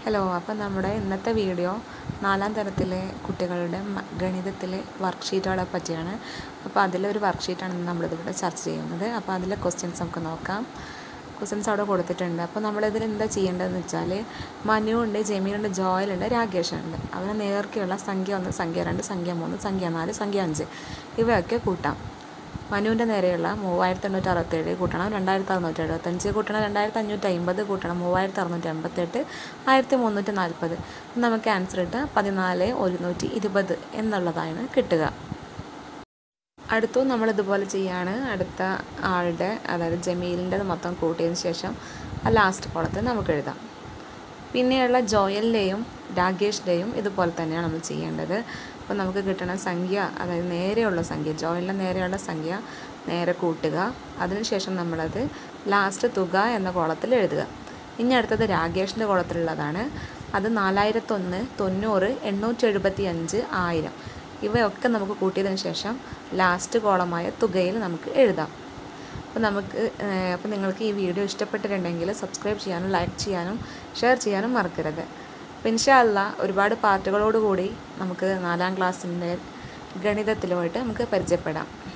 hello അപ്പം നമ്മുടെ ഇന്നത്തെ വീഡിയോ നാലാം തരത്തിലെ കുട്ടികളുടെ മ- ഗണിതത്തിലെ വർക്ക്ഷീറ്റുകളെ പറ്റിയാണ് അപ്പോൾ അതിലൊരു വർക്ക്ഷീറ്റാണ് ഇന്ന് നമ്മളിതിവിടെ ചർച്ച ചെയ്യുന്നത് അപ്പോൾ അതിലെ ക്വസ്റ്റ്യൻസ് നമുക്ക് നോക്കാം ക്വസ്റ്റ്യൻസ് അവിടെ കൊടുത്തിട്ടുണ്ട് അപ്പോൾ നമ്മളിതിൽ എന്താ ചെയ്യേണ്ടതെന്ന് വെച്ചാൽ മനു ഉണ്ട് ജമീനുണ്ട് ജോയലുണ്ട് രാകേഷുണ്ട് അവരെ നേർക്കുള്ള സംഖ്യ ഒന്ന് സംഖ്യ രണ്ട് സംഖ്യ മൂന്ന് സംഖ്യ നാല് സംഖ്യ അഞ്ച് ഇവയൊക്കെ കൂട്ടാം മനുവിൻ്റെ നേരെയുള്ള മൂവായിരത്തി എണ്ണൂറ്റി അറുപത്തേഴ് കൂട്ടണം രണ്ടായിരത്തി അറുന്നൂറ്റി എഴുപത്തഞ്ച് കൂട്ടണം രണ്ടായിരത്തി അഞ്ഞൂറ്റി അമ്പത് കൂട്ടണം മൂവായിരത്തി അറുന്നൂറ്റി എൺപത്തെട്ട് ആയിരത്തി മുന്നൂറ്റി നാൽപ്പത് നമുക്ക് ആൻസർ ഇട്ട് പതിനാല് ഒരുന്നൂറ്റി ഇരുപത് എന്നുള്ളതാണ് കിട്ടുക അടുത്തും നമ്മൾ ഇതുപോലെ ചെയ്യാണ് അടുത്ത ആളുടെ അതായത് ജമീലിൻ്റെ മൊത്തം കൂട്ടിയതിന് ശേഷം ആ ലാസ്റ്റ് കോളത്തിൽ നമുക്ക് എഴുതാം പിന്നെയുള്ള ജോയലിൻ്റെയും രാകേഷിൻ്റെയും ഇതുപോലെ തന്നെയാണ് നമ്മൾ ചെയ്യേണ്ടത് അപ്പോൾ നമുക്ക് കിട്ടുന്ന സംഖ്യ അതായത് നേരെയുള്ള സംഖ്യ ജോയലിൻ്റെ നേരെയുള്ള സംഖ്യ നേരെ കൂട്ടുക അതിനുശേഷം നമ്മളത് ലാസ്റ്റ് തുക എന്ന കോളത്തിൽ എഴുതുക ഇനി അടുത്തത് രാകേഷിൻ്റെ കോളത്തിലുള്ളതാണ് അത് നാലായിരത്തൊന്ന് തൊണ്ണൂറ് എണ്ണൂറ്റി എഴുപത്തി അഞ്ച് ആയിരം ഇവയൊക്കെ നമുക്ക് കൂട്ടിയതിന് ശേഷം ലാസ്റ്റ് കോളമായ തുകയിൽ നമുക്ക് എഴുതാം അപ്പോൾ നമുക്ക് അപ്പോൾ നിങ്ങൾക്ക് ഈ വീഡിയോ ഇഷ്ടപ്പെട്ടിട്ടുണ്ടെങ്കിൽ സബ്സ്ക്രൈബ് ചെയ്യാനും ലൈക്ക് ചെയ്യാനും ഷെയർ ചെയ്യാനും മറക്കരുത് അപ്പോൾ ഇൻഷാല്ല ഒരുപാട് പാർട്ടുകളോടുകൂടി നമുക്ക് നാലാം ക്ലാസ്സിൻ്റെ ഗണിതത്തിലുമായിട്ട് നമുക്ക് പരിചയപ്പെടാം